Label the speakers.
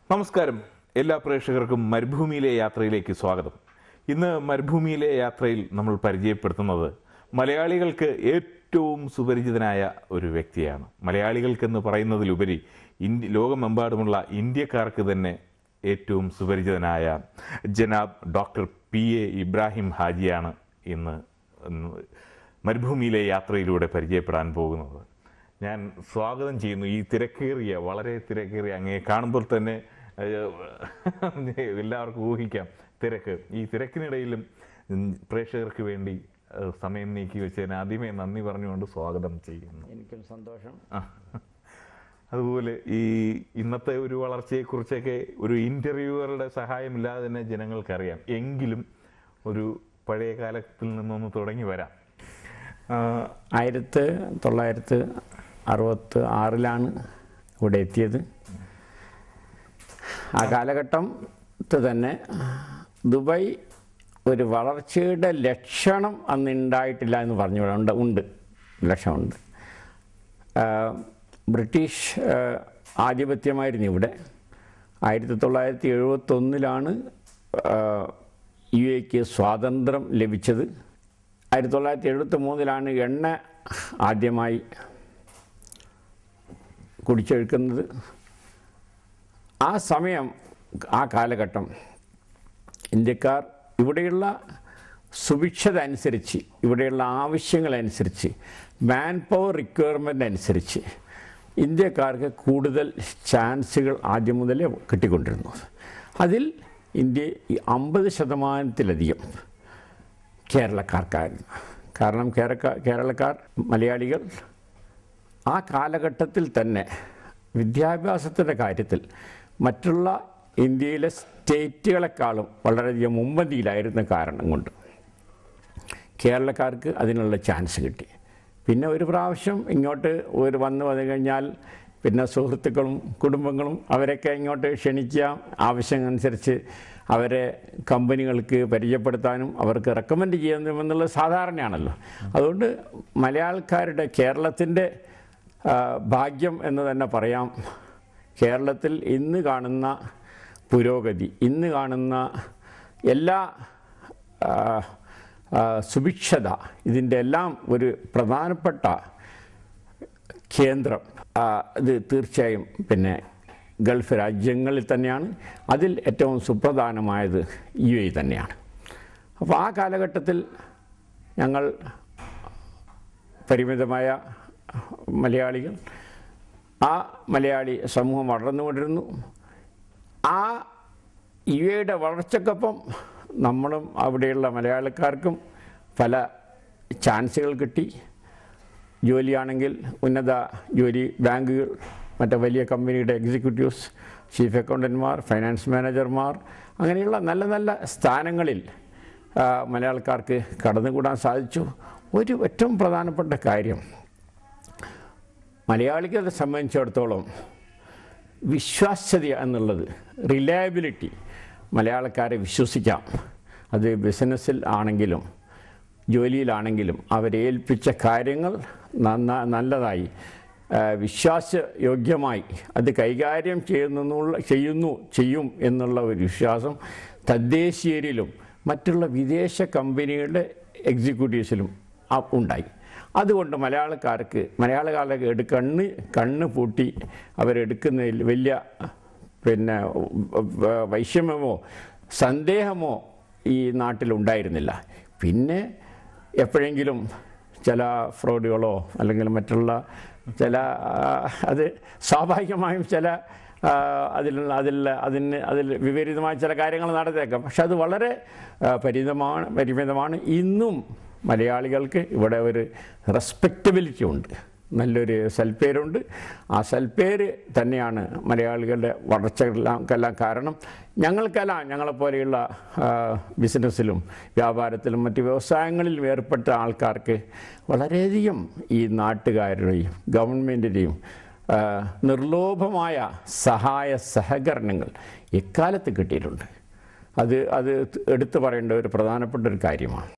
Speaker 1: നമസ്കാരം എല്ലാ പ്രേക്ഷകർക്കും മരുഭൂമിയിലെ യാത്രയിലേക്ക് സ്വാഗതം ഇന്ന് മരുഭൂമിയിലെ യാത്രയിൽ നമ്മൾ പരിചയപ്പെടുത്തുന്നത് മലയാളികൾക്ക് ഏറ്റവും സുപരിചിതനായ ഒരു വ്യക്തിയാണ് മലയാളികൾക്കെന്ന് പറയുന്നതിലുപരി ഇന്ത്യ ലോകമെമ്പാടുമുള്ള ഇന്ത്യക്കാർക്ക് തന്നെ ഏറ്റവും സുപരിചിതനായ ജനാബ് ഡോക്ടർ പി എ ഇബ്രാഹിം ഹാജിയാണ് ഇന്ന് ഇന്ന് മരുഭൂമിയിലെ യാത്രയിലൂടെ പരിചയപ്പെടാൻ പോകുന്നത് ഞാൻ സ്വാഗതം ചെയ്യുന്നു ഈ തിരക്കേറിയ വളരെ തിരക്കേറിയ അങ്ങേ കാണുമ്പോൾ തന്നെ ഏഹ്, എല്ലാവർക്കും ഊഹിക്കാം തിരക്ക് ഈ തിരക്കിനിടയിലും ഉം, പ്രേക്ഷകർക്ക് വേണ്ടി ഏഹ്, സമയം നീക്കി വെച്ചതിന് ആദ്യമേ നന്ദി പറഞ്ഞുകൊണ്ട് സ്വാഗതം ചെയ്യുന്നു
Speaker 2: എനിക്കും സന്തോഷം
Speaker 1: ആ. അതുപോലെ ഈ ഇന്നത്തെ ഒരു വളർച്ചയെക്കുറിച്ചൊക്കെ ഒരു ഇൻ്റർവ്യൂവറുടെ സഹായമില്ലാതെ തന്നെ ജനങ്ങൾക്കറിയാം എങ്കിലും ഒരു പഴയ കാലത്തിൽ നിന്നൊന്ന് തുടങ്ങി വരാം ആ,
Speaker 2: ആയിരത്തി തൊള്ളായിരത്തി അറുപത്തി ആറിലാണ് ഇവിടെ എത്തിയത് ആ കാലഘട്ടത്തിൽ തന്നെ ദുബായ് ഒരു വളർച്ചയുടെ ലക്ഷണം അന്ന് ഉണ്ടായിട്ടില്ല എന്ന് പറഞ്ഞു ഇവിടെ ഉണ്ട് ഉണ്ട് ലക്ഷണമുണ്ട് ആ, ബ്രിട്ടീഷ് ആ, ആധിപത്യമായിരുന്നു ഇവിടെ ആയിരത്തി തൊള്ളായിരത്തി എഴുപത്തൊന്നിലാണ് യു എക്ക് സ്വാതന്ത്ര്യം ലഭിച്ചത് ആയിരത്തി തൊള്ളായിരത്തി എഴുപത്തി മൂന്നിലാണ് എണ്ണ ആദ്യമായി കുടിച്ചൊഴുക്കുന്നത് ആ സമയം ആ കാലഘട്ടം ഇന്ത്യക്കാർ ഇവിടെയുള്ള സുഭിക്ഷത അനുസരിച്ച് ഇവിടെയുള്ള ആവശ്യങ്ങളനുസരിച്ച് മാൻ പവർ റിക്വയർമെൻ്റ് അനുസരിച്ച് ഇന്ത്യക്കാർക്ക് കൂടുതൽ ചാൻസുകൾ ആദ്യം മുതലേ കിട്ടിക്കൊണ്ടിരുന്നു അതിൽ ഇന്ത്യ അമ്പത് ശതമാനത്തിലധികം കേരളക്കാർക്കായിരുന്നു കാരണം കേരളക്കാർ കേരളക്കാർ മലയാളികൾ ആ കാലഘട്ടത്തിൽ തന്നെ വിദ്യാഭ്യാസത്തിൻ്റെ കാര്യത്തിൽ മറ്റുള്ള ഇന്ത്യയിലെ സ്റ്റേറ്റുകളെക്കാളും വളരെയധികം മുമ്പന്തിയിലായിരുന്ന കാരണം കൊണ്ട് കേരളക്കാർക്ക് അതിനുള്ള ചാൻസ് കിട്ടി പിന്നെ ഒരു പ്രാവശ്യം ഇങ്ങോട്ട് ഒരു വന്നു വന്നു കഴിഞ്ഞാൽ പിന്നെ സുഹൃത്തുക്കളും കുടുംബങ്ങളും അവരൊക്കെ ഇങ്ങോട്ട് ക്ഷണിക്കുക ആവശ്യമനുസരിച്ച് അവരെ കമ്പനികൾക്ക് പരിചയപ്പെടുത്താനും അവർക്ക് റെക്കമെൻഡ് ചെയ്യുന്നതും എന്നുള്ളത് സാധാരണയാണല്ലോ അതുകൊണ്ട് മലയാളക്കാരുടെ കേരളത്തിൻ്റെ ആ, ഭാഗ്യം എന്ന് തന്നെ പറയാം കേരളത്തിൽ ഇന്ന് കാണുന്ന പുരോഗതി ഇന്ന് കാണുന്ന എല്ലാ ആ, ആ, സുഭിക്ഷത ഇതിൻ്റെ എല്ലാം ഒരു പ്രധാനപ്പെട്ട കേന്ദ്രം ആ, ഇത് തീർച്ചയായും പിന്നെ ഗൾഫ് രാജ്യങ്ങളിൽ തന്നെയാണ് അതിൽ ഏറ്റവും സുപ്രധാനമായത് യു എ തന്നെയാണ് അപ്പോൾ ആ കാലഘട്ടത്തിൽ ഞങ്ങൾ പരിമിതമായ മലയാളികൾ ആ മലയാളി സമൂഹം വളർന്നുകൊണ്ടിരുന്നു ആ യു എയുടെ വളർച്ചക്കൊപ്പം നമ്മളും അവിടെയുള്ള മലയാളക്കാർക്കും പല ചാൻസുകൾ കിട്ടി ജോലിയാണെങ്കിൽ ഉന്നത ജോലി ബാങ്കുകൾ മറ്റു വലിയ കമ്പനിയുടെ എക്സിക്യൂട്ടീവ്സ് ചീഫ് അക്കൗണ്ടന്റ്മാർ ഫൈനാൻസ് മാനേജർമാർ അങ്ങനെയുള്ള നല്ല നല്ല സ്ഥാനങ്ങളിൽ ആ, മലയാളക്കാർക്ക് കടന്നുകൂടാൻ സാധിച്ചു ഒരു ഏറ്റവും പ്രധാനപ്പെട്ട കാര്യം മലയാളികളെ സംബന്ധിച്ചിടത്തോളം വിശ്വാസ്യത എന്നുള്ളത് റിലയബിലിറ്റി മലയാളക്കാരെ വിശ്വസിക്കാം അത് ബിസിനസ്സിൽ ആണെങ്കിലും ജോലിയിലാണെങ്കിലും അവരേൽപ്പിച്ച കാര്യങ്ങൾ നന്ന നല്ലതായി ആ, വിശ്വാസയോഗ്യമായി അത് കൈകാര്യം ചെയ്യുന്നുള്ള ചെയ്യുന്നു ചെയ്യും എന്നുള്ള ഒരു വിശ്വാസം തദ്ദേശീയരിലും മറ്റുള്ള വിദേശ കമ്പനികളുടെ എക്സിക്യൂട്ടീവ്സിലും ആ- ഉണ്ടായി അതുകൊണ്ട് മലയാളക്കാർക്ക് മലയാളക്കാരുടെ എടു കണ്ണ് കണ്ണ് പൂട്ടി അവരെടുക്കുന്നതിൽ വലിയ പിന്നെ വ- വൈഷമ്യമോ സന്ദേഹമോ ഈ നാട്ടിലുണ്ടായിരുന്നില്ല പിന്നെ എപ്പോഴെങ്കിലും ചില ഫ്രോഡുകളോ അല്ലെങ്കിൽ മറ്റുള്ള ചില ആ, അത് സ്വാഭാവികമായും ചില ആ, അതിൽ അതിൽ അതിന് അതിൽ വിപരീതമായ ചില കാര്യങ്ങൾ നടന്നേക്കാം പക്ഷെ അത് വളരെ ആ, പരിമിതമാണ് പരിമിതമാണ് ഇന്നും മലയാളികൾക്ക് ഇവിടെ ഒരു റെസ്പെക്റ്റബിലിറ്റി ഉണ്ട് നല്ലൊരു സൽപ്പേരുണ്ട് ആ സൽപ്പേര് തന്നെയാണ് മലയാളികളുടെ വളർച്ചകളെല്ലാം കാരണം ഞങ്ങൾക്കെല്ലാം ഞങ്ങളെപ്പോലെയുള്ള ആ, ബിസിനസ്സിലും വ്യാപാരത്തിലും മറ്റ് വ്യവസായങ്ങളിലും ഏർപ്പെട്ട ആൾക്കാർക്ക് വളരെയധികം ഈ നാട്ടുകാരുടെയും ഗവൺമെൻറ്റിൻ്റെയും ആ, നിർലോഭമായ സഹായ സഹകരണങ്ങൾ എക്കാലത്ത് കിട്ടിയിട്ടുണ്ട് അത് അത് എടുത്തു പറയേണ്ട ഒരു പ്രധാനപ്പെട്ട ഒരു കാര്യമാണ്